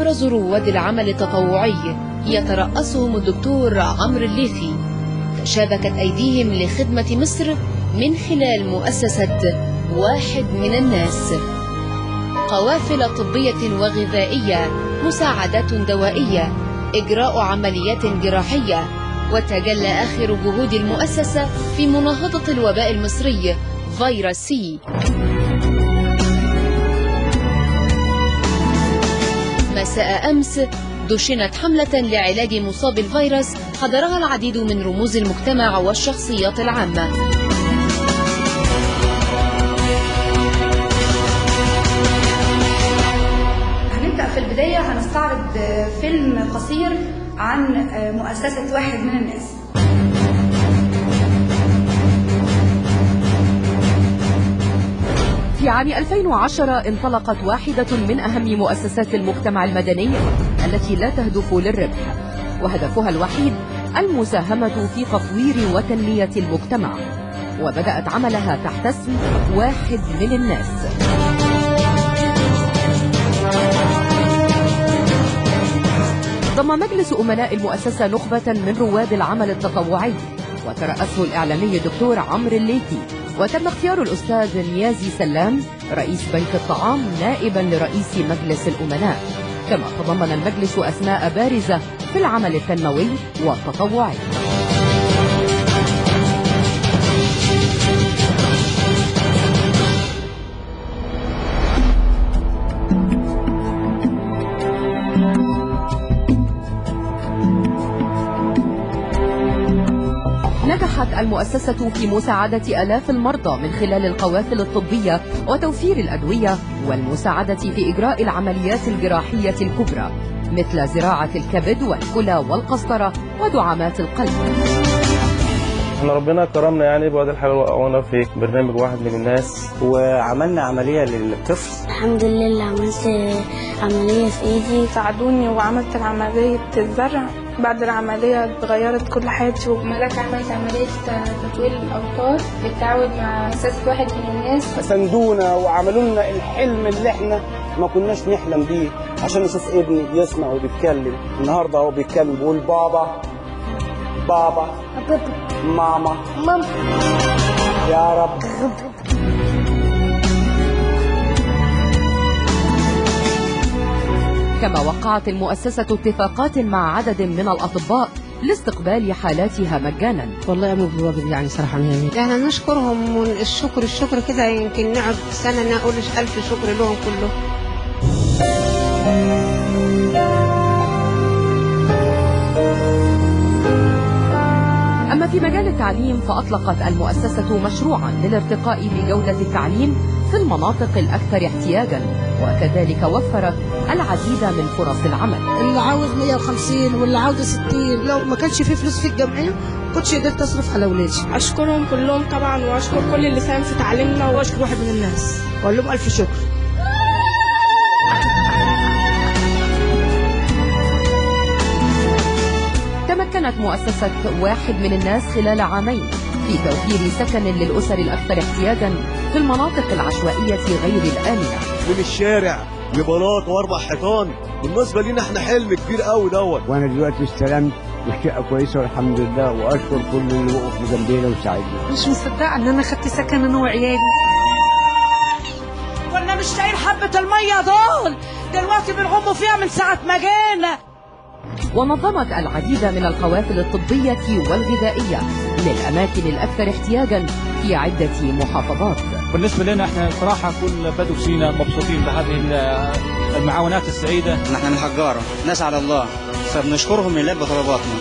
أبرز رواد العمل التطوعي يترأسهم الدكتور عمرو الليثي تشابكت أيديهم لخدمة مصر من خلال مؤسسة واحد من الناس قوافل طبية وغذائية مساعدات دوائية إجراء عمليات جراحية وتجلى آخر جهود المؤسسة في مناهضة الوباء المصري فيروس سي مساء أمس دشنت حملة لعلاج مصاب الفيروس حضرها العديد من رموز المجتمع والشخصيات العامة هنبدأ في البداية هنستعرض فيلم قصير عن مؤسسة واحد من الناس في عام 2010 انطلقت واحدة من أهم مؤسسات المجتمع المدني التي لا تهدف للربح وهدفها الوحيد المساهمة في تطوير وتنمية المجتمع وبدأت عملها تحت اسم واحد من الناس ضم مجلس أمناء المؤسسة نخبة من رواد العمل التطوعي وترأسه الإعلامي دكتور عمرو الليثي وتم اختيار الأستاذ نيازي سلام رئيس بنك الطعام نائبا لرئيس مجلس الأمناء كما تضمن المجلس أسماء بارزة في العمل التنموي والتطوعي نجحت المؤسسة في مساعدة آلاف المرضى من خلال القوافل الطبية وتوفير الأدوية والمساعدة في إجراء العمليات الجراحية الكبرى مثل زراعة الكبد والكلى والقسطرة ودعامات القلب احنا ربنا كرمنا يعني بواد الحلال وقعونا في برنامج واحد من الناس وعملنا عملية للطفل الحمد لله عملت عملية في ايدي ساعدوني وعملت عملية الزرع بعد العملية اتغيرت كل حياتي وملاك عملت عملية تطويل الأوتار بالتعاون مع مؤسسة واحد من الناس سندونا وعملوا لنا الحلم اللي احنا ما كناش نحلم بيه عشان نشوف ابني بيسمع وبيتكلم النهارده هو بيتكلم بيقول بابا بابا ماما ماما يا رب كما وقعت المؤسسة اتفاقات مع عدد من الأطباء لاستقبال حالاتها مجانا والله قاموا بالواجب يعني صراحة يعني يعني نشكرهم الشكر الشكر كده يمكن نقعد سنة نقول ألف شكر لهم كلهم أما في مجال التعليم فأطلقت المؤسسة مشروعا للارتقاء بجودة التعليم في المناطق الأكثر احتياجا وكذلك وفرت العديد من فرص العمل اللي عاوز 150 واللي عاوز 60 لو ما كانش في فلوس في الجمعية كنتش قدرت أصرف على أولادي أشكرهم كلهم طبعا وأشكر كل اللي ساهم في تعليمنا وأشكر واحد من الناس وأقول لهم ألف شكر تمكنت مؤسسة واحد من الناس خلال عامين في توفير سكن للأسر الأكثر احتياجا في المناطق العشوائية غير الآمنة من الشارع لبلاط واربع حيطان بالنسبه لينا احنا حلم كبير قوي دوت وانا دلوقتي استلمت والشقه كويسه والحمد لله واشكر كل اللي وقف جنبينا وساعدنا مش مصدقه ان انا خدت سكن انا وعيالي كنا مش لاقيين حبه الميه دول دلوقتي بنعوموا فيها من ساعه ما جينا ونظمت العديد من القوافل الطبية والغذائية للأماكن الأكثر احتياجا في عدة محافظات بالنسبة لنا احنا صراحة كل بدو سينا مبسوطين بهذه المعاونات السعيدة نحن من حجارة ناس على الله فبنشكرهم لله بطلباتنا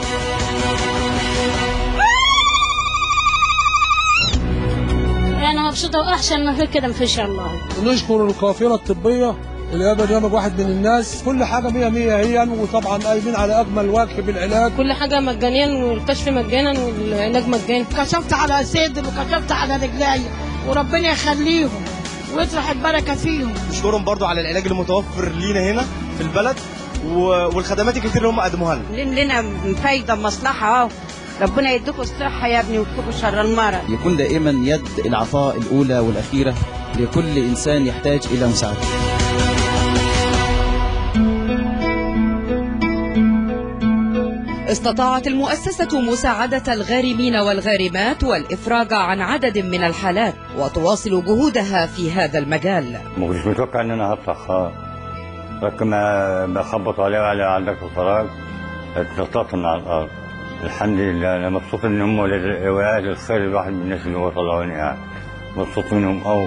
انا مبسوطه واحسن ما في كده ما فيش الله نشكر القافله الطبيه اللي هي برنامج واحد من الناس كل حاجه مية مية هي وطبعا قايمين على اجمل وجه بالعلاج كل حاجه مجانيا والكشف مجانا والعلاج مجاني كشفت على صدر وكشفت على رجلي وربنا يخليهم ويطرح البركه فيهم نشكرهم برضو على العلاج المتوفر لينا هنا في البلد والخدمات الكتير اللي هم قدموها لنا لنا فايده مصلحه اهو ربنا يديكم الصحة يا ابني ويكفيكم شر المرض يكون دائما يد العطاء الأولى والأخيرة لكل إنسان يحتاج إلى مساعدة استطاعت المؤسسة مساعدة الغارمين والغارمات والإفراج عن عدد من الحالات وتواصل جهودها في هذا المجال ما كنتش متوقع ان انا هطلع خالص لكن ما بخبط عليه على عندك الفراغ اتنططت من على الارض الحمد لله انا مبسوط ان هم ولاد ولاد الخير الواحد من الناس اللي هو طلعوني يعني مبسوط منهم قوي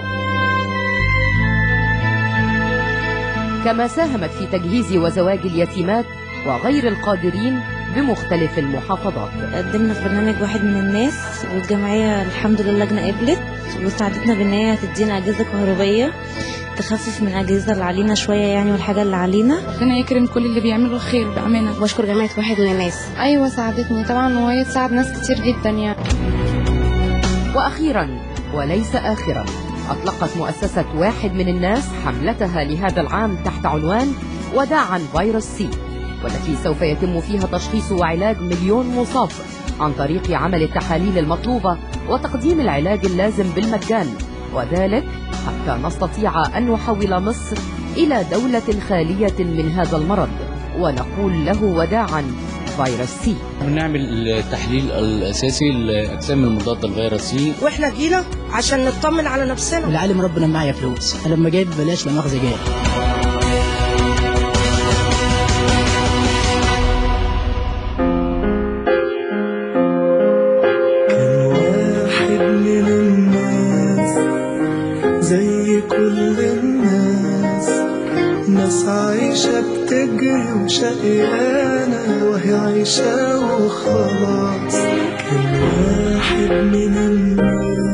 كما ساهمت في تجهيز وزواج اليتيمات وغير القادرين بمختلف المحافظات قدمنا في برنامج واحد من الناس والجمعية الحمد لله لجنة قبلت وساعدتنا بان هي تدينا اجهزة كهربية تخفف من الاجهزة اللي علينا شوية يعني والحاجة اللي علينا ربنا يكرم كل اللي بيعملوا الخير بأمانة بشكر جمعية واحد من الناس أيوة ساعدتني طبعا وهي تساعد ناس كتير جدا يعني وأخيرا وليس آخرا أطلقت مؤسسة واحد من الناس حملتها لهذا العام تحت عنوان وداعا فيروس سي والتي سوف يتم فيها تشخيص وعلاج مليون مصاب عن طريق عمل التحاليل المطلوبة وتقديم العلاج اللازم بالمجان وذلك حتى نستطيع أن نحول مصر إلى دولة خالية من هذا المرض ونقول له وداعا فيروس سي بنعمل التحليل الاساسي لاجسام المضاده لفيروس سي واحنا جينا عشان نطمن على نفسنا العالم ربنا معايا فلوس انا لما جاي ببلاش لا مؤاخذه جاي واحد من الناس زي كل الناس ناس عايشة بتجري وشقيانة وهي عايشة وخلاص كان واحد من الناس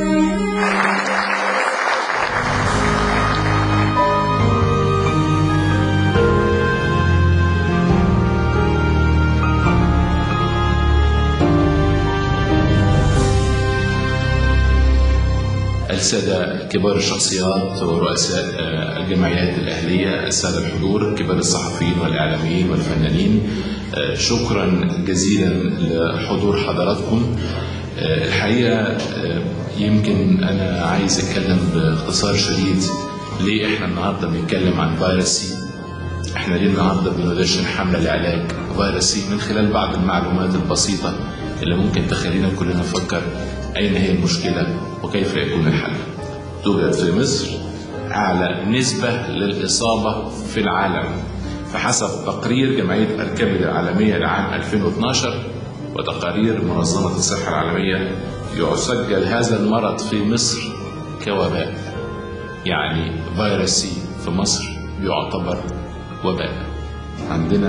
السادة كبار الشخصيات ورؤساء آه، الجمعيات الأهلية السادة الحضور كبار الصحفيين والإعلاميين والفنانين آه، شكرا جزيلا لحضور حضراتكم آه، الحقيقة آه، يمكن أنا عايز أتكلم باختصار شديد ليه إحنا النهاردة بنتكلم عن فيروس سي احنا ليه النهارده بندشن حمله لعلاج فيروس سي من خلال بعض المعلومات البسيطه اللي ممكن تخلينا كلنا نفكر اين هي المشكله وكيف يكون الحل. توجد في مصر اعلى نسبه للاصابه في العالم فحسب تقرير جمعيه الكبد العالميه لعام 2012 وتقارير منظمه الصحه العالميه يسجل هذا المرض في مصر كوباء يعني فيروس سي في مصر يعتبر وباء عندنا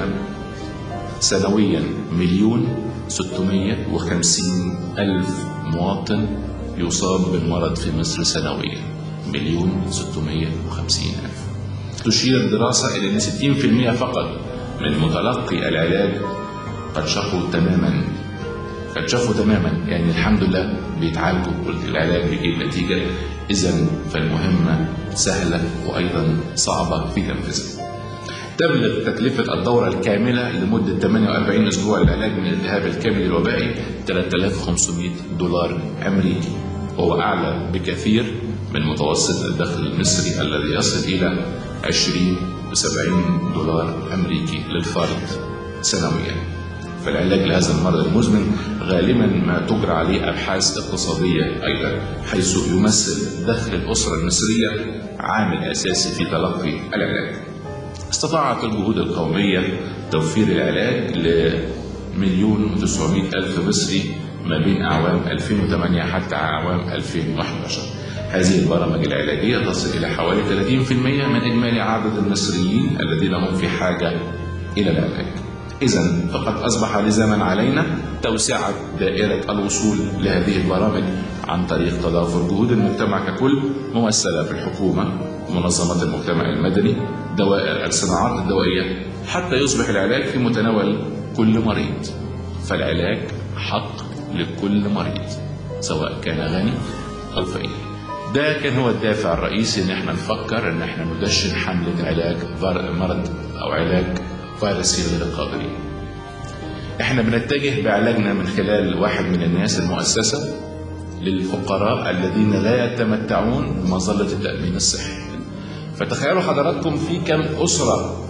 سنويا مليون ستمية وخمسين ألف مواطن يصاب بالمرض في مصر سنويا مليون ستمية وخمسين ألف تشير الدراسة إلى أن ستين في المئة فقط من متلقي العلاج قد شفوا تماما قد شفوا تماما يعني الحمد لله بيتعالجوا والعلاج بيجيب نتيجة إذا فالمهمة سهلة وأيضا صعبة في تنفيذها تبلغ تكلفة الدورة الكاملة لمدة 48 أسبوع للعلاج من الالتهاب الكامل الوبائي 3500 دولار أمريكي وهو أعلى بكثير من متوسط الدخل المصري الذي يصل إلى 20 و 70 دولار أمريكي للفرد سنويا فالعلاج لهذا المرض المزمن غالبا ما تجرى عليه أبحاث اقتصادية أيضا حيث يمثل دخل الأسرة المصرية عامل أساسي في تلقي العلاج استطاعت الجهود القومية توفير العلاج لمليون وتسعمائة ألف مصري ما بين أعوام 2008 حتى أعوام 2011 هذه البرامج العلاجية تصل إلى حوالي 30% من إجمالي عدد المصريين الذين هم في حاجة إلى العلاج إذا فقد أصبح لزاما علينا توسعة دائرة الوصول لهذه البرامج عن طريق تضافر جهود المجتمع ككل ممثلة في الحكومة منظمات المجتمع المدني دوائر الصناعات الدوائية حتى يصبح العلاج في متناول كل مريض فالعلاج حق لكل مريض سواء كان غني أو فقير ده كان هو الدافع الرئيسي ان احنا نفكر ان احنا ندشن حملة علاج مرض او علاج فيروسي غير القادرين احنا بنتجه بعلاجنا من خلال واحد من الناس المؤسسة للفقراء الذين لا يتمتعون بمظلة التأمين الصحي فتخيلوا حضراتكم في كم أسرة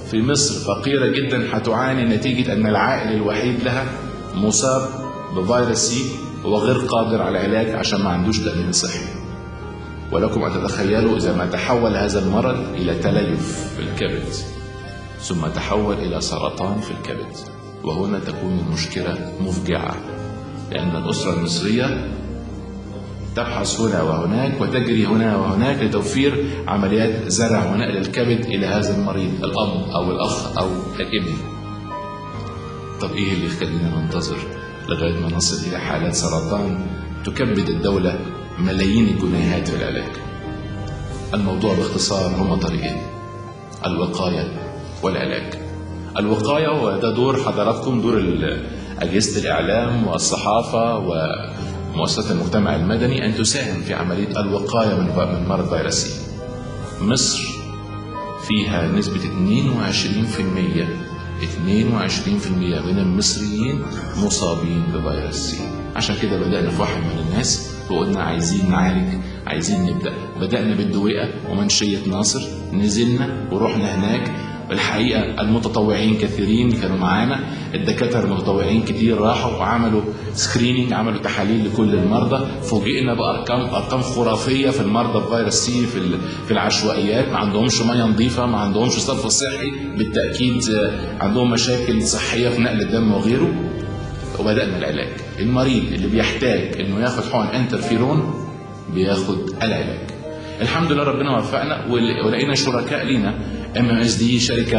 في مصر فقيرة جدا هتعاني نتيجة أن العائل الوحيد لها مصاب بفيروس سي وغير قادر على العلاج عشان ما عندوش تأمين صحي ولكم أن تتخيلوا إذا ما تحول هذا المرض إلى تليف في الكبد ثم تحول إلى سرطان في الكبد وهنا تكون المشكلة مفجعة لأن الأسرة المصرية تبحث هنا وهناك وتجري هنا وهناك لتوفير عمليات زرع ونقل الكبد إلى هذا المريض الأب أو الأخ أو الابن طب إيه اللي يخلينا ننتظر لغاية ما نصل إلى حالات سرطان تكبد الدولة ملايين الجنيهات في العلاج الموضوع باختصار هما طريقين الوقاية والعلاج الوقاية وده دور حضراتكم دور أجهزة الإعلام والصحافة ومؤسسات المجتمع المدني أن تساهم في عملية الوقاية من من مرض فيروس سي مصر فيها نسبة 22% 22% من المصريين مصابين بفيروس سي عشان كده بدأنا في واحد من الناس وقلنا عايزين نعالج عايزين نبدأ بدأنا بالدويقة ومنشية ناصر نزلنا ورحنا هناك الحقيقة المتطوعين كثيرين كانوا معانا الدكاترة المتطوعين كتير راحوا وعملوا سكرينينج عملوا تحاليل لكل المرضى فوجئنا بأرقام أرقام خرافية في المرضى بفيروس سي في في العشوائيات ما عندهمش مياه نظيفة ما عندهمش صرف صحي بالتأكيد عندهم مشاكل صحية في نقل الدم وغيره وبدأنا العلاج المريض اللي بيحتاج انه ياخد حقن انترفيرون بياخد العلاج الحمد لله ربنا وفقنا ولقينا شركاء لينا ام اس دي شركه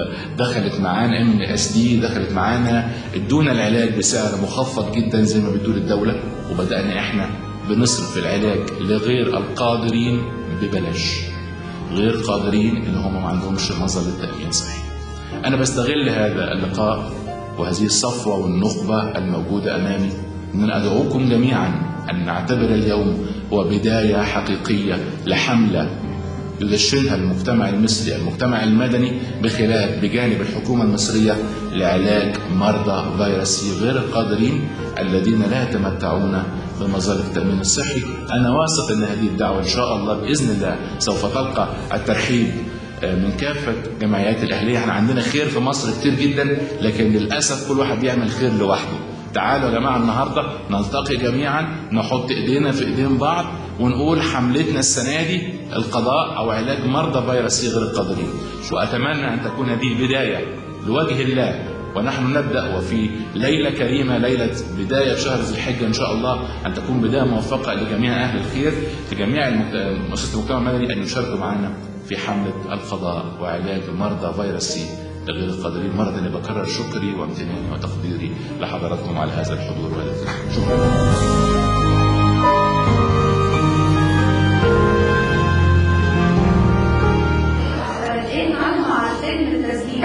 دخلت معانا ام اس دي دخلت معانا ادونا العلاج بسعر مخفض جدا زي ما بتقول الدوله وبدانا احنا بنصرف العلاج لغير القادرين ببلاش غير قادرين اللي هم ما عندهمش مظهر للتامين صحي انا بستغل هذا اللقاء وهذه الصفوه والنخبه الموجوده امامي ان ادعوكم جميعا ان نعتبر اليوم هو بدايه حقيقيه لحمله يدشنها المجتمع المصري المجتمع المدني بخلاف بجانب الحكومة المصرية لعلاج مرضى فيروس سي غير القادرين الذين لا يتمتعون بمظاهر التأمين الصحي أنا واثق أن هذه الدعوة إن شاء الله بإذن الله سوف تلقى الترحيب من كافة جمعيات الأهلية احنا عندنا خير في مصر كتير جدا لكن للأسف كل واحد بيعمل خير لوحده تعالوا يا جماعة النهاردة نلتقي جميعا نحط ايدينا في ايدين بعض ونقول حملتنا السنة دي القضاء أو علاج مرضى فيروس سي غير القادرين شو أتمنى أن تكون هذه بداية لوجه الله ونحن نبدأ وفي ليلة كريمة ليلة بداية شهر ذي الحجة إن شاء الله أن تكون بداية موفقة لجميع أهل الخير لجميع مؤسسات المجتمع المدني أن يشاركوا معنا في حملة القضاء وعلاج مرضى فيروس سي غير القادرين مرة أنا بكرر شكري وامتناني وتقديري لحضراتكم على هذا الحضور والاهتمام شكرا بادئين معاكم على سن التسجيل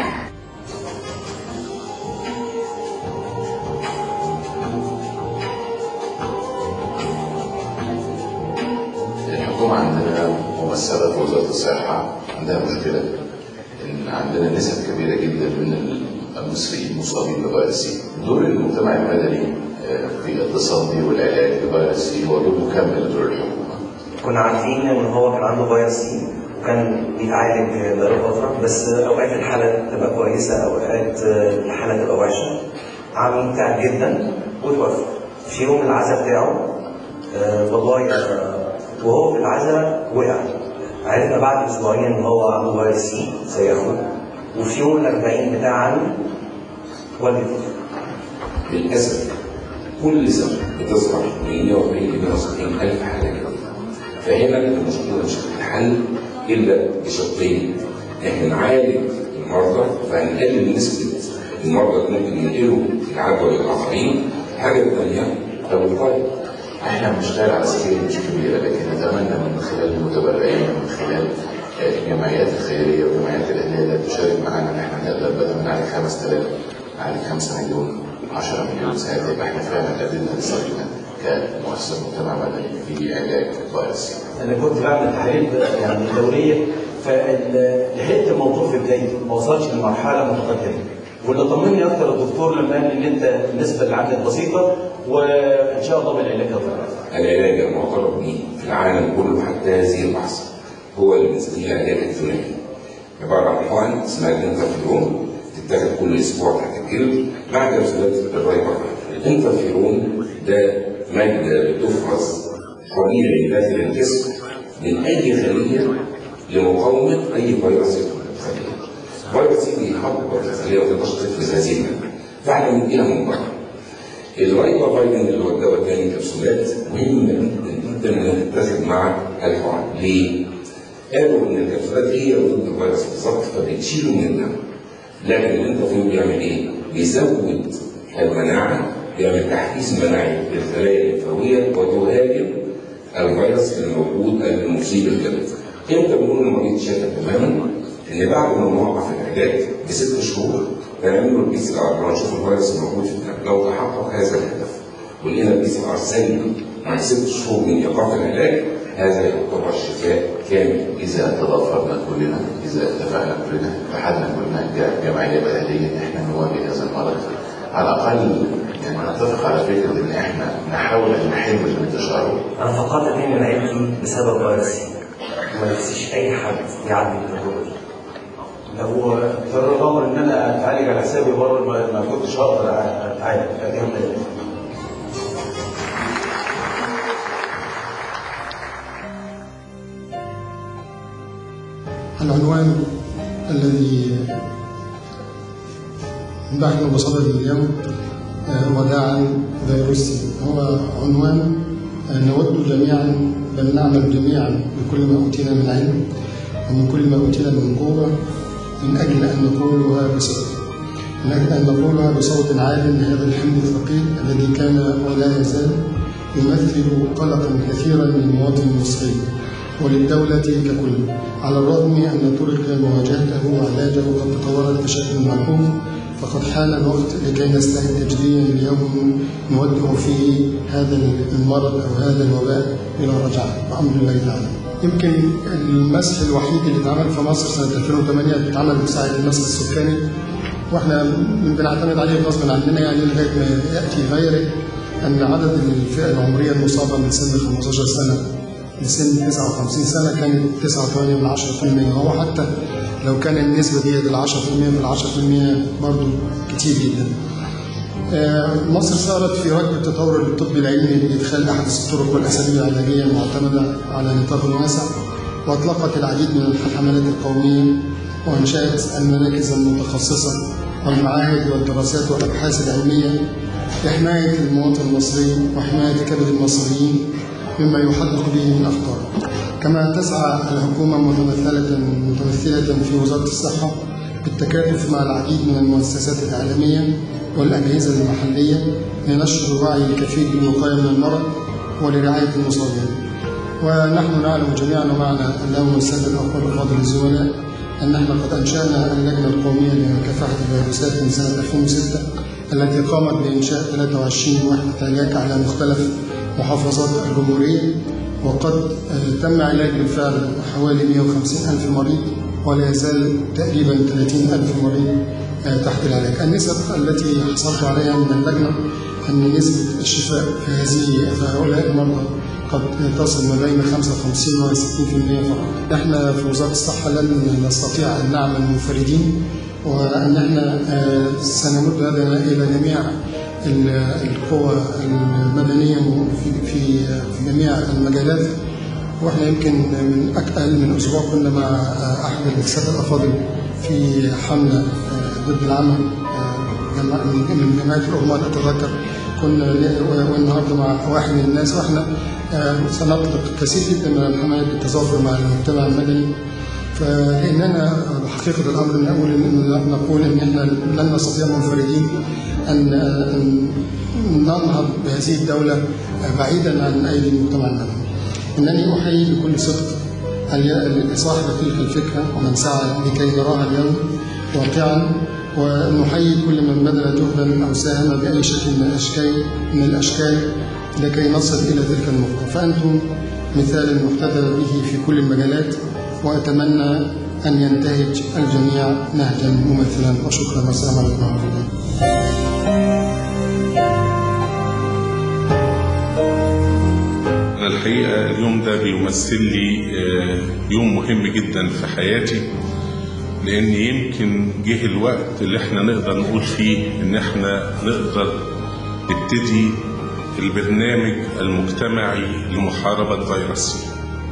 الحكومة عندنا ممثلة في وزارة الصحة عندها مشكلة إن عندنا نسب كبيرة جدا من المصريين مصابين بفيروس سي. دور المجتمع المدني في التصدي والعلاج بفيروس سي هو دور مكمل لدور الحكومة. كنا عارفين ان هو كان عنده فيروس سي وكان بيتعالج بقاله فتره بس اوقات الحاله تبقى كويسه اوقات الحاله تبقى وحشه عم تعب جدا وتوفى في يوم العزاء بتاعه آه، بابايا آه، وهو في العزاء وقع عرفنا بعد اسبوعين ان هو عنده فيروس سي زي اخوه وفي يوم الأربعين بتاع عمي والدته للأسف كل سنة بتصبح 140 ل 160 ألف حالة كده فهنا المشكلة مش هتتحل إلا بشقين إحنا نعالج المرضى فهنقلل نسبة المرضى اللي ممكن ينقلوا العدوى للآخرين الحاجة الثانية الوقاية احنا بنشتغل على سكيل مش كبيره لكن نتمنى من خلال المتبرعين ومن خلال الجمعيات الخيريه والجمعيات الاهليه اللي تشارك معانا ان احنا نقدر بدل ما نعالج 5000 نعالج 5 مليون 10 مليون ساعتها يبقى احنا فعلا قدرنا نساعدنا كمؤسسه مجتمع مدني في علاج الفيروس انا كنت بعمل تحاليل يعني دوريه فلحقت الموضوع في بدايته ما وصلش لمرحله متقدمه واللي طمني اكتر الدكتور لما قال لي ان انت النسبه اللي عندك بسيطه وان شاء الله بالعلاج هتعرف العلاج المعترف به في العالم كله حتى هذه اللحظة هو الميزانية العلاج الثنائي عباره عن حقن اسمها الانترفيرون تتاخد كل اسبوع تحت الجلد مع كبسولات الرايبر الانترفيرون ده ماده بتفرز طبيعي داخل الجسم من اي خليه لمقاومه اي فيروس يدخل الخليه. فيروس يجي يهبط الخليه وتقدرش تفرز هذه الماده فاحنا بنديها من بره. الرايبا فايتامين اللي هو الدواء الثاني كبسولات مهمه جدا جدا انها تتاخد مع الحقن ليه؟ قالوا ان الكبسولات هي ضد الفيروس بالظبط فبتشيله من الدم لكن الانترفيرون بيعمل ايه؟ بيزود المناعه بيعمل تحفيز مناعي للخلايا الليمفاويه وتهاجم الفيروس الموجود المصيب الجلد. امتى بنقول المريض شافى تماما؟ ان بعد ما نوقف العلاج بست شهور بنعمل له البي سي ار نشوف الفيروس الموجود في الدم لو تحقق هذا الهدف ولقينا البي سي ار سلبي مع ست شهور من ايقاف العلاج هذا يعتبر شفاء كامل إذا تضافرنا كلنا إذا اتفقنا كلنا اتحدنا كلنا كجمعية بلدية إن إحنا نواجه هذا المرض على الأقل يعني نتفق على فكرة إن إحنا نحاول أن نحل من انتشاره انا فقدت اتنين من عيلتي بسبب فيروس وما نفسيش اي حد يعدي بالتجربه دي لو اضطر ادور ان انا اتعالج على حسابي بره ما ما كنتش هقدر اتعالج اديهم لله. العنوان الذي نحن بصدده اليوم آه، وداعا فيروسي هو عنوان آه، نود جميعا بل نعمل جميعا بكل ما اوتينا من علم ومن كل ما اوتينا من قوه من اجل ان نقولها بصدق من اجل ان نقولها بصوت عال لهذا الحمل الثقيل الذي كان ولا يزال يمثل قلقا كثيرا للمواطن المصري وللدولة ككل على الرغم أن طرق مواجهته وعلاجه قد تطورت بشكل ملحوظ فقد حان الوقت لكي نستعد جديا ليوم نودع فيه هذا المرض أو هذا الوباء إلى رجعة بأمر الله تعالى. يمكن المسح الوحيد اللي اتعمل في مصر سنة 2008 اتعمل بساعة المسح السكاني واحنا بنعتمد عليه غصبا عننا يعني لغاية ما يأتي غيره أن عدد الفئة العمرية المصابة من سن 15 سنة لسن 59 سنة كانت 9.8 من 10% هو حتى لو كان النسبة دي ال 10% من 10% برضه كتير جدا. آه، مصر سارت في ركب التطور الطبي العلمي بإدخال أحدث الطرق والأساليب العلاجية المعتمدة على نطاق واسع وأطلقت العديد من الحملات القومية وأنشأت المراكز المتخصصة والمعاهد والدراسات والأبحاث العلمية لحماية المواطن المصري وحماية كبد المصريين مما يحقق به من أخطار كما تسعى الحكومة متمثلة متمثلة في وزارة الصحة بالتكاتف مع العديد من المؤسسات العالمية والأجهزة المحلية لنشر الوعي الكفيل بالوقاية من المرض ولرعاية المصابين ونحن نعلم جميعا ومعنا اليوم السادة الأخوة الأفاضل الزملاء أن احنا قد أنشأنا اللجنة القومية لمكافحة الفيروسات من سنة 2006 التي قامت بإنشاء 23 وحدة علاج على مختلف محافظات الجمهورية وقد آه، تم علاج بالفعل حوالي 150 ألف مريض ولا يزال تقريبا 30 ألف مريض آه، تحت العلاج النسب التي حصلت عليها من اللجنة أن نسبة الشفاء في هذه في هؤلاء المرضى قد تصل ما بين 55 و 60% فقط. احنا في وزارة الصحة لن نستطيع أن نعمل منفردين وأن احنا آه، سنمد يدنا إلى جميع ال- القوى المدنية في في في جميع المجالات واحنا يمكن من أقل من أسبوع كنا مع آه، أحد السادة الأفاضل في حملة آه، ضد العمل آه، جماعة- من من جمعية الأمة أتذكر كنا ن- والنهارده مع واحد من الناس واحنا آه، سنطلق كثير جدا من الحملات بالتظاهر مع المجتمع المدني فإننا بحقيقة الأمر نقول إن نقول إن إحنا لن نستطيع منفردين أن أن ننهض بهذه الدولة بعيدا عن أيدي المجتمع المدني. إنني أحيي بكل صدق ال- صاحب تلك الفكرة ومن سعى لكي نراها اليوم واقعا ونحيي كل من بذل جهدا أو ساهم بأي شكل من الأشكال من الأشكال لكي نصل إلى تلك النقطة فأنتم مثال محتذى به في كل المجالات وأتمنى أن ينتهج الجميع نهجا ممثلا وشكرا والسلام عليكم ورحمة الله أنا الحقيقة اليوم ده بيمثل لي آه، يوم مهم جدا في حياتي لان يمكن جه الوقت اللي احنا نقدر نقول فيه ان احنا نقدر نبتدي البرنامج المجتمعي لمحاربة فيروس سي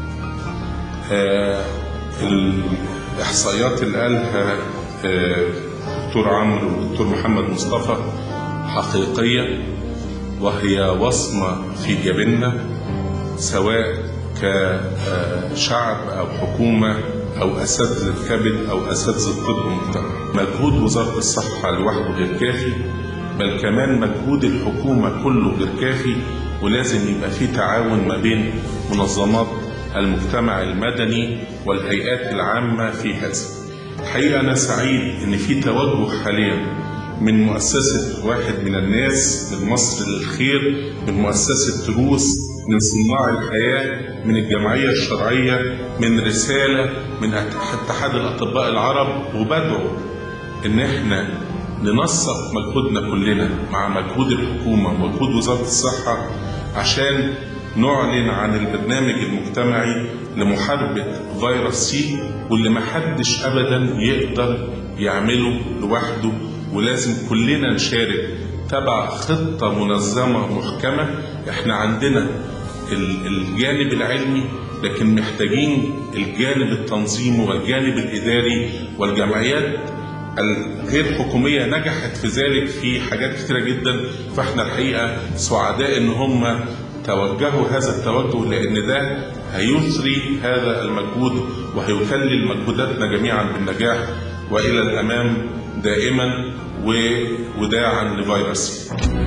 آه الإحصائيات اللي قالها آه دكتور عمرو والدكتور محمد مصطفى حقيقية وهي وصمة في جبيننا سواء كشعب أو حكومة أو أساتذة كبد أو أساتذة طب ومجتمع مجهود وزارة الصحة لوحده غير كافي بل كمان مجهود الحكومة كله غير كافي ولازم يبقى في تعاون ما بين منظمات المجتمع المدني والهيئات العامة في هذا الحقيقة أنا سعيد إن في توجه حاليا من مؤسسة واحد من الناس من مصر للخير من مؤسسة تروس من صناع الحياة من الجمعية الشرعية من رسالة من اتحاد الأطباء العرب وبدعو إن إحنا ننسق مجهودنا كلنا مع مجهود الحكومة ومجهود وزارة الصحة عشان نعلن عن البرنامج المجتمعي لمحاربة فيروس سي واللي محدش أبدا يقدر يعمله لوحده ولازم كلنا نشارك تبع خطة منظمة محكمة احنا عندنا الجانب العلمي لكن محتاجين الجانب التنظيمي والجانب الإداري والجمعيات الغير حكومية نجحت في ذلك في حاجات كتيرة جدا فاحنا الحقيقة سعداء ان هم توجهوا هذا التوجه لان ده هيثري هذا المجهود وهيكلل مجهوداتنا جميعا بالنجاح والى الامام دائما ووداعا لفيروس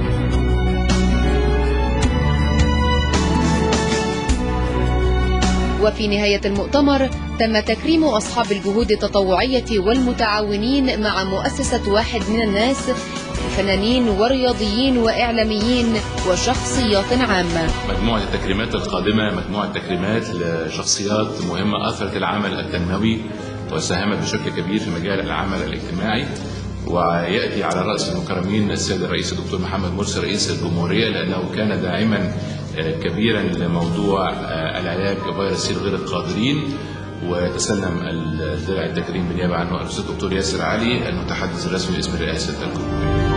وفي نهاية المؤتمر تم تكريم أصحاب الجهود التطوعية والمتعاونين مع مؤسسة واحد من الناس فنانين ورياضيين وإعلاميين وشخصيات عامة مجموعة التكريمات القادمة مجموعة تكريمات لشخصيات مهمة أثرت العمل التنموي وساهمت بشكل كبير في مجال العمل الاجتماعي ويأتي على رأس المكرمين السيد الرئيس الدكتور محمد مرسي رئيس الجمهورية لأنه كان داعما كبيرا لموضوع العلاج بفيروس سي غير القادرين ويتسلم الدرع التكريم بالنيابه عنه الاستاذ الدكتور ياسر علي المتحدث الرسمي باسم رئاسه الجمهوريه.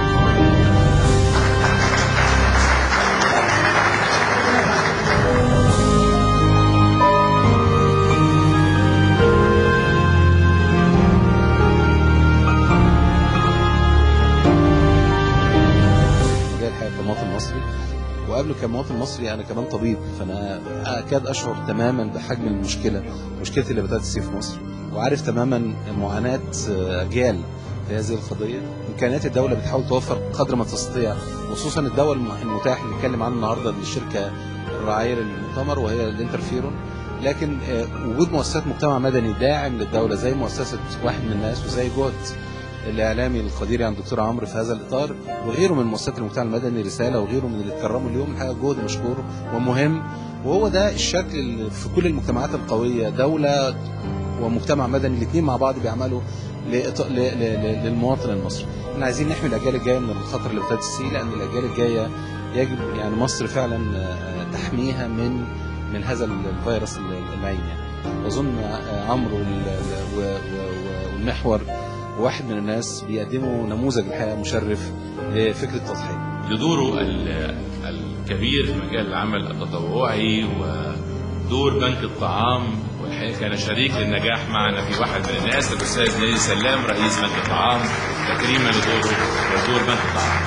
كمواطن مصري وقبل كمواطن مصري انا كمان طبيب فانا اكاد اشعر تماما بحجم المشكله مشكله اللي بدات تصير في مصر وعارف تماما معاناه اجيال في هذه القضيه امكانيات الدوله بتحاول توفر قدر ما تستطيع خصوصا الدواء المتاح اللي بنتكلم عنه النهارده للشركه الراعيه للمؤتمر وهي الانترفيرون لكن وجود مؤسسات مجتمع مدني داعم للدوله زي مؤسسه واحد من الناس وزي جهد الاعلامي القدير عن الدكتور عمرو في هذا الاطار وغيره من مؤسسات المجتمع المدني رساله وغيره من اللي اتكرموا اليوم الحقيقه جهد مشكور ومهم وهو ده الشكل اللي في كل المجتمعات القويه دوله ومجتمع مدني الاثنين مع بعض بيعملوا للمواطن المصري احنا عايزين نحمي الاجيال الجايه من الخطر اللي ابتدت فيه لان الاجيال الجايه يجب يعني مصر فعلا تحميها من من هذا الفيروس اللعين يعني اظن عمرو والمحور واحد من الناس بيقدموا نموذج الحقيقه مشرف لفكره التضحيه. لدوره الكبير في مجال العمل التطوعي ودور بنك الطعام والحقيقه كان شريك للنجاح معنا في واحد من الناس الاستاذ نادي سلام رئيس بنك الطعام تكريما لدوره ودور بنك الطعام.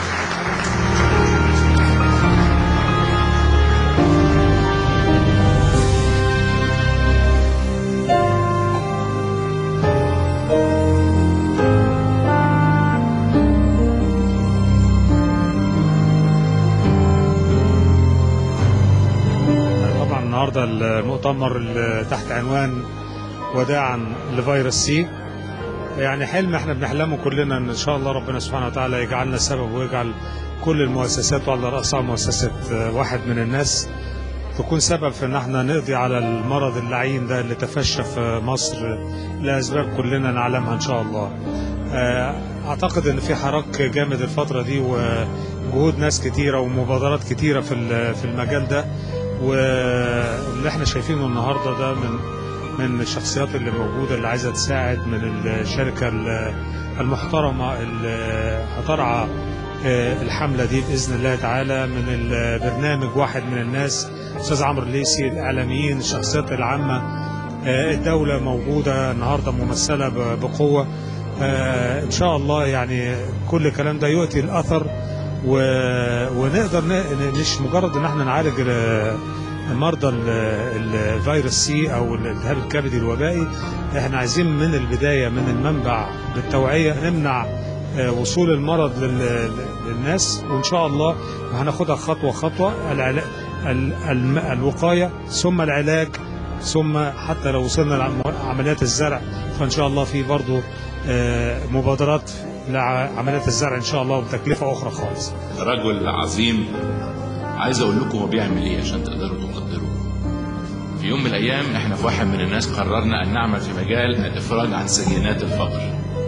النهارده المؤتمر اللي تحت عنوان وداعا لفيروس سي يعني حلم احنا بنحلمه كلنا ان شاء الله ربنا سبحانه وتعالى يجعلنا سبب ويجعل كل المؤسسات وعلى راسها مؤسسه واحد من الناس تكون سبب في ان احنا نقضي على المرض اللعين ده اللي تفشى في مصر لاسباب كلنا نعلمها ان شاء الله. اعتقد ان في حراك جامد الفتره دي وجهود ناس كتيره ومبادرات كتيره في في المجال ده واللي احنا شايفينه النهارده ده من من الشخصيات اللي موجوده اللي عايزه تساعد من الشركه ال- المحترمه اللي هترعى آه، الحمله دي باذن الله تعالى من البرنامج واحد من الناس استاذ عمرو الليسي الاعلاميين الشخصيات العامه آه، الدوله موجوده النهارده ممثله ب- بقوه آه، ان شاء الله يعني كل الكلام ده يؤتي الاثر و... ونقدر ن... ن- مش مجرد ان احنا نعالج ال- مرضى ال- الفيروس سي او الالتهاب الكبدي الوبائي احنا عايزين من البدايه من المنبع بالتوعيه نمنع آه، وصول المرض لل- للناس وان شاء الله هناخدها خطوه خطوه العلاج ال... الم... الوقايه ثم العلاج ثم حتى لو وصلنا لعمليات الزرع فان شاء الله في برضه آه، مبادرات لعمليات الزرع ان شاء الله وبتكلفه اخرى خالص رجل عظيم عايز اقول لكم هو بيعمل ايه عشان تقدروا تقدروه في يوم من الايام احنا في واحد من الناس قررنا ان نعمل في مجال الافراج عن سجينات الفقر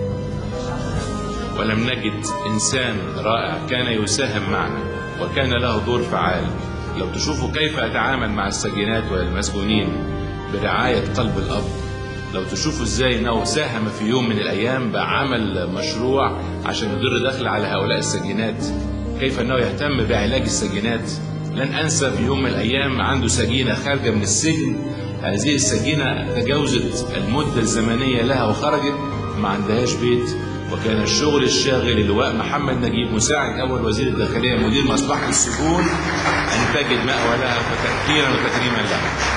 ولم نجد انسان رائع كان يساهم معنا وكان له دور فعال لو تشوفوا كيف اتعامل مع السجينات والمسجونين برعايه قلب الاب لو تشوفوا ازاي انه ساهم في يوم من الايام بعمل مشروع عشان يدر دخل على هؤلاء السجينات كيف انه يهتم بعلاج السجينات لن انسى في يوم من الايام عنده سجينه خارجه من السجن هذه السجينه تجاوزت المده الزمنيه لها وخرجت ما عندهاش بيت وكان الشغل الشاغل اللواء محمد نجيب مساعد اول وزير الداخليه مدير مصلحه السجون ان تجد ماوى لها فتاكيرا وتكريما لها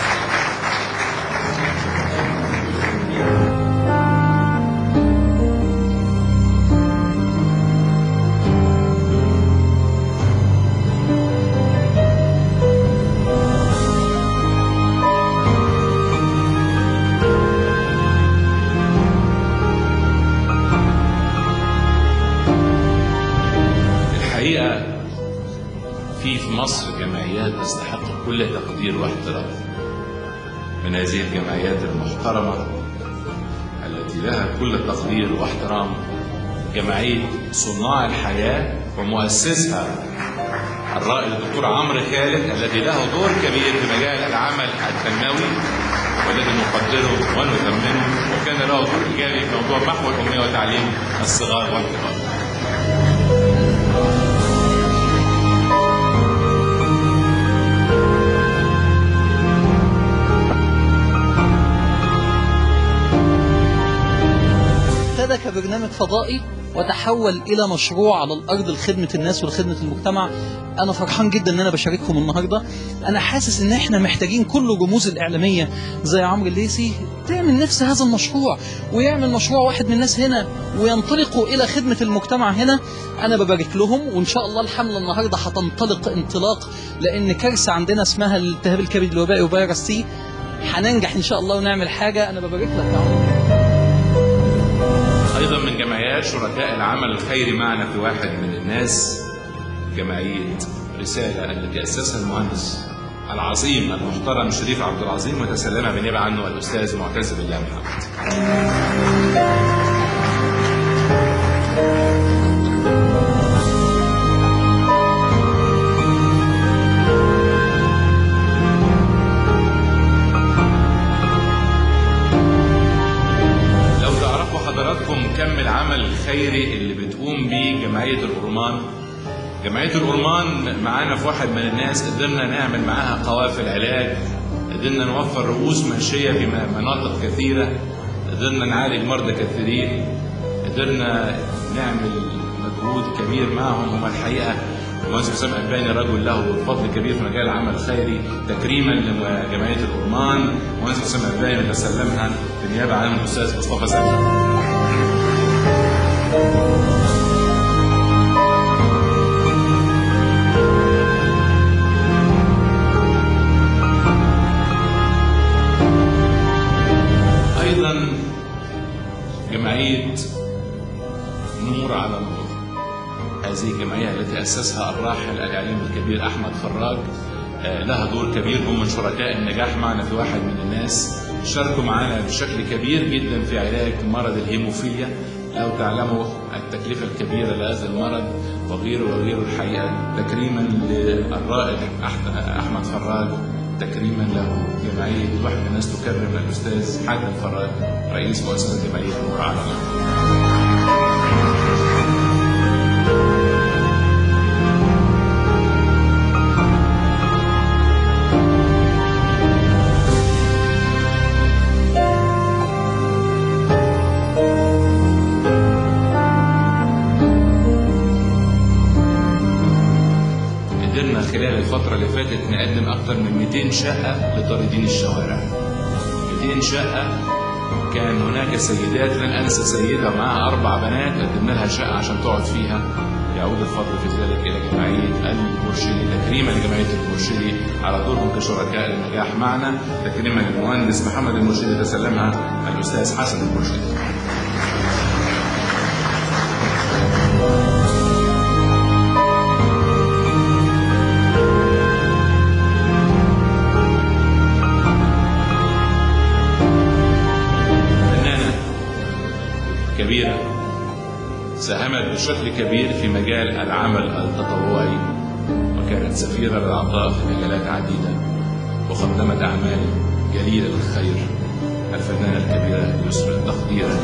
الحقيقة في في مصر جمعيات تستحق كل تقدير واحترام من هذه الجمعيات المحترمة التي لها كل التقدير واحترام جمعية صناع الحياة ومؤسسها الرائد الدكتور عمرو خالد الذي له دور كبير في مجال العمل التنموي والذي نقدره ونثمنه وكان له دور ايجابي في موضوع محو الاميه وتعليم الصغار والكبار. ابتدى كبرنامج فضائي وتحول الى مشروع على الارض لخدمه الناس ولخدمه المجتمع انا فرحان جدا ان انا بشارككم النهارده انا حاسس ان احنا محتاجين كل الرموز الاعلاميه زي عمرو الليثي تعمل نفس هذا المشروع ويعمل مشروع واحد من الناس هنا وينطلقوا الى خدمه المجتمع هنا انا ببارك لهم وان شاء الله الحمله النهارده هتنطلق انطلاق لان كارثه عندنا اسمها الالتهاب الكبدي الوبائي وفيروس سي هننجح ان شاء الله ونعمل حاجه انا ببارك لك يا عمرو ايضا من جمعيات شركاء العمل الخيري معنا في واحد من الناس جمعيه رساله التي اسسها المهندس العظيم المحترم شريف عبد العظيم وتسلمها بالنيابه عنه الاستاذ معتز بالله محمد. لو تعرفوا حضراتكم كم العمل الخيري اللي بتقوم به جمعية الأورمان جمعية الأورمان معانا في واحد من الناس قدرنا نعمل معاها قوافل علاج قدرنا نوفر رؤوس منشية في مناطق كثيرة قدرنا نعالج مرضى كثيرين قدرنا نعمل مجهود كبير معهم هم الحقيقة المهندس حسام الباني رجل له فضل كبير في مجال العمل الخيري تكريما لجمعية الأورمان المهندس حسام الباني تسلمها بالنيابة عن الأستاذ مصطفى سامي أيضا جمعية نور على نور هذه الجمعية التي أسسها الراحل الإعلامي الكبير أحمد فراج آه، لها دور كبير هم من شركاء النجاح معنا في واحد من الناس شاركوا معنا بشكل كبير جدا في علاج مرض الهيموفيليا لو تعلموا التكلفة الكبيرة لهذا المرض وغيره وغيره الحقيقة تكريما للرائد أح- أحمد فراج تكريما له جمعيه واحد من الناس تكرم الاستاذ حاتم فراج رئيس مؤسسه جمعيه نور على الارض قدرنا خلال الفترة اللي فاتت نقدم أكثر من 200 شقة لطاردين الشوارع 200 شقة كان هناك سيدات لن أنسى سيدة معها أربع بنات قدمنا لها شقة عشان تقعد فيها يعود الفضل في ذلك إلى جمعية المرشدي تكريما لجمعية المرشدي على دورهم كشركاء للنجاح معنا تكريما للمهندس محمد المرشدي تسلمها الأستاذ حسن المرشدي فنانة كبيرة ساهمت بشكل كبير في مجال العمل التطوعي وكانت سفيرة للعطاء في مجالات عديدة وقدمت أعمال جليلة الخير الفنانة الكبيرة يسرى تقديرا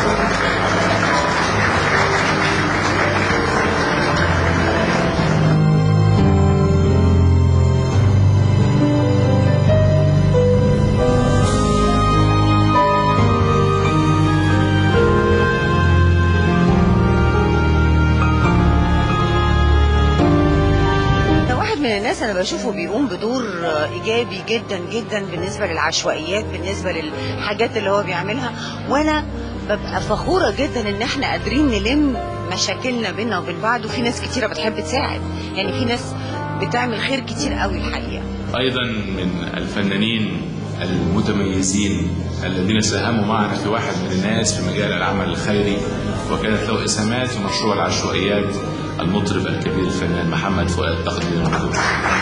ده واحد من الناس انا بشوفه بيقوم بدور ايجابي جدا جدا بالنسبه للعشوائيات بالنسبه للحاجات اللي هو بيعملها وانا ببقى فخوره جدا ان احنا قادرين نلم مشاكلنا بينا وبين بعض وفي ناس كتيره بتحب تساعد يعني في ناس بتعمل خير كتير قوي الحقيقه أيضا من الفنانين المتميزين الذين ساهموا معنا في واحد من الناس في مجال العمل الخيري وكانت له إسهامات في مشروع العشوائيات المطرب الكبير الفنان محمد فؤاد تقدير مكتوب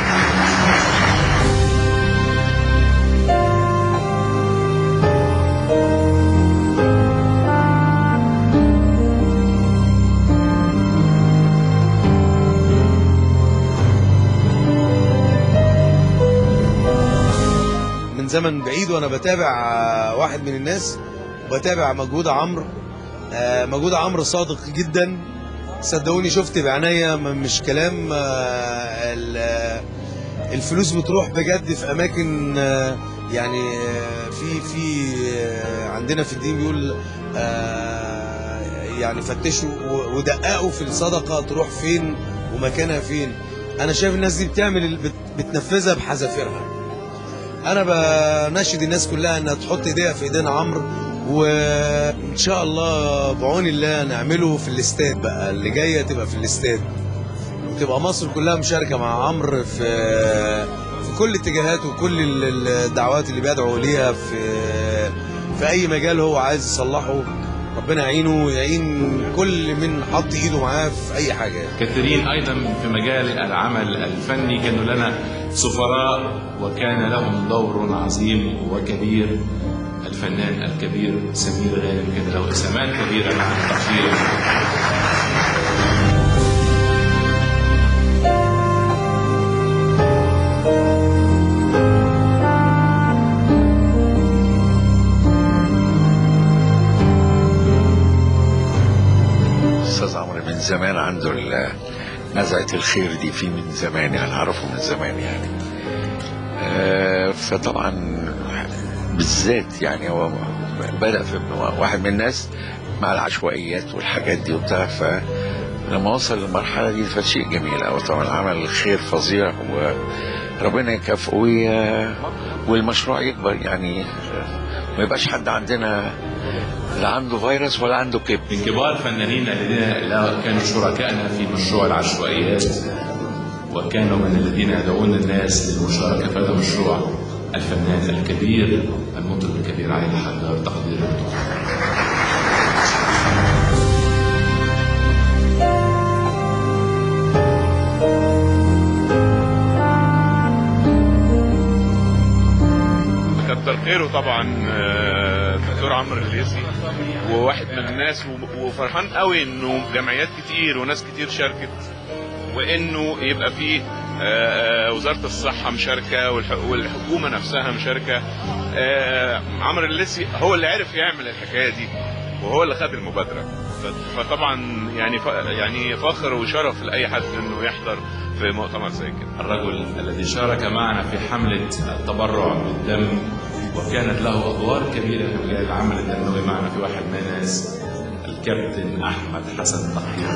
من زمن بعيد وانا بتابع آه، واحد من الناس وبتابع مجهود عمرو آه، مجهود عمرو صادق جدا صدقوني شفت بعينيا م- مش كلام آه، ال- آه، الفلوس بتروح بجد في اماكن آه، يعني آه، في في آه، عندنا في الدين بيقول آه، يعني فتشوا و- ودققوا في الصدقه تروح فين ومكانها فين انا شايف الناس دي بتعمل ال- بت- بتنفذها بحذافيرها انا بناشد الناس كلها انها تحط ايديها في ايدين عمرو وان شاء الله بعون الله نعمله في الاستاد بقى اللي جايه تبقى في الاستاد وتبقى مصر كلها مشاركه مع عمرو في في كل اتجاهاته وكل ال- الدعوات اللي بيدعو ليها في في اي مجال هو عايز يصلحه ربنا يعينه ويعين كل من حط ايده معاه في اي حاجه كثيرين ايضا في مجال العمل الفني كانوا لنا سفراء وكان لهم دور عظيم وكبير الفنان الكبير سمير غانم كان له اسهامات كبيره مع التقدير استاذ عمرو من زمان عنده ال- نزعه الخير دي فيه من زمان يعني اعرفه من زمان يعني آه، فطبعا بالذات يعني هو بدا في واحد من الناس مع العشوائيات والحاجات دي وبتاع فلما وصل للمرحله دي فشيء جميل قوي طبعا عمل خير فظيع وربنا يكافئه وي- والمشروع يكبر يعني ما يبقاش حد عندنا لا عنده فيروس ولا عنده كبد من كبار الفنانين الذين لا- كانوا شركائنا في مشروع العشوائيات وكانوا من الذين يدعون الناس للمشاركه في هذا المشروع الفنان الكبير المطرب الكبير علي الحجار تقدير الدكتور كتر خيره طبعا آه، دكتور عمرو الليثي وواحد من الناس و- وفرحان قوي انه جمعيات كتير وناس كتير شاركت وانه يبقى فيه آه، آه، وزاره الصحه مشاركه والح- والحكومه نفسها مشاركه آه، عمرو الليسي هو اللي عرف يعمل الحكايه دي وهو اللي خد المبادره ف- فطبعا يعني ف- يعني فخر وشرف لاي حد انه يحضر في مؤتمر زي كده الرجل الذي شارك معنا في حملة التبرع بالدم وكانت له أدوار كبيرة في مجال العمل الدموي معنا في واحد من الناس الكابتن أحمد حسن تقييم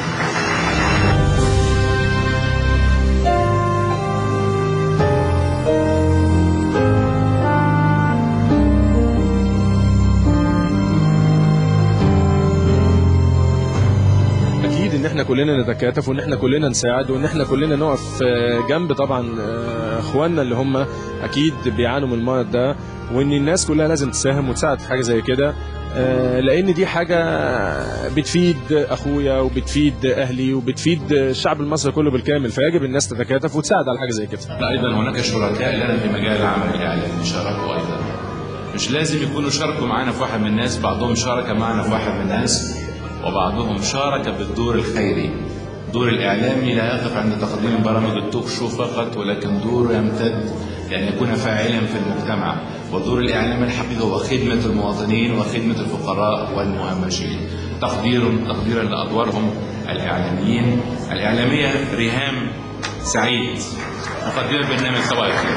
اكيد ان احنا كلنا نتكاتف وان احنا كلنا نساعد وان احنا كلنا نقف آه، جنب طبعا آه، اخواننا اللي هم اكيد بيعانوا من المرض ده وان الناس كلها لازم تساهم وتساعد في حاجه زي كده آه، لان دي حاجه بتفيد اخويا وبتفيد اهلي وبتفيد الشعب المصري كله بالكامل فيجب الناس تتكاتف وتساعد على حاجه زي كده أيضا هناك شركاء لنا في مجال العمل الإعلامي شاركوا أيضا مش لازم يكونوا شاركوا معنا في واحد من الناس بعضهم شارك معنا في واحد من الناس وبعضهم شارك بالدور الخيري دور الإعلامي لا يقف عند تقديم برامج التوك شو فقط ولكن دور يمتد لأن يكون فاعلا في المجتمع ودور الإعلام الحقيقي هو خدمة المواطنين وخدمة الفقراء والمهمشين تقدير تقديرا لأدوارهم الإعلاميين الإعلامية ريهام سعيد مقدمة برنامج صباح الخير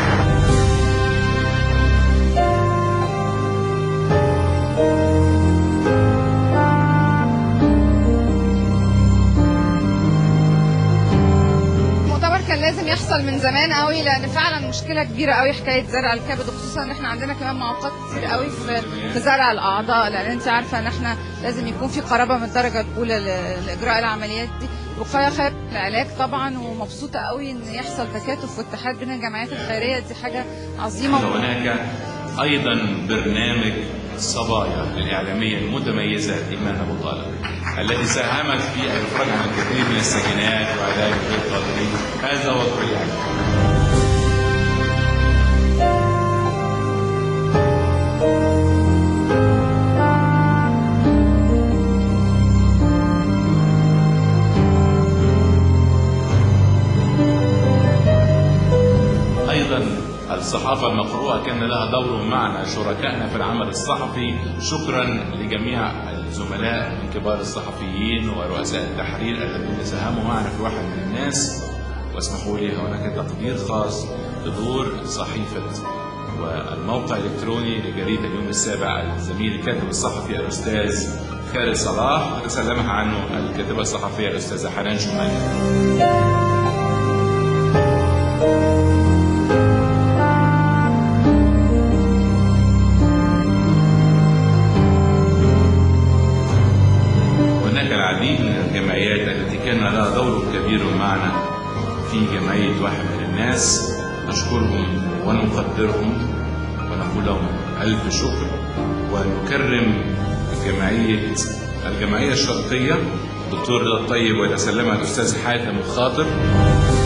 المؤتمر كان لازم يحصل من زمان قوي لان فعلا مشكله كبيره قوي حكايه زرع الكبد وخصوصا ان احنا عندنا كمان معوقات كتير قوي في في زرع الاعضاء لان انت عارفه ان احنا لازم يكون في قرابه من الدرجه الاولى ل- لاجراء العمليات دي وقايه خير من العلاج طبعا ومبسوطه قوي ان يحصل تكاتف واتحاد بين الجمعيات الخيريه دي حاجه عظيمه هناك أيضا برنامج صبايا للإعلامية المتميزة إيمان أبو طالب التي ساهمت في الإخراج عن الكثير من السجنات وعلاج غير قادرين هذا هو دور الإعلام أيضا الصحافة المقروءة كان لها دور معنا شركائنا في العمل الصحفي شكرا لجميع الزملاء من كبار الصحفيين ورؤساء التحرير الذين ساهموا معنا في واحد من الناس واسمحوا لي هناك تقدير خاص لدور صحيفة والموقع الإلكتروني لجريدة اليوم السابع الزميل الكاتب الصحفي الأستاذ خالد صلاح وتسلمها عنه الكاتبة الصحفية الأستاذة حنان شمال هناك العديد من الجمعيات التي كان لها دور كبير معنا في جمعية واحد من الناس نشكرهم ونقدرهم ونقول لهم ألف شكر ونكرم جمعية الجمعية الشرقية دكتور رضا الطيب ويتسلمها الأستاذ حاتم الخاطر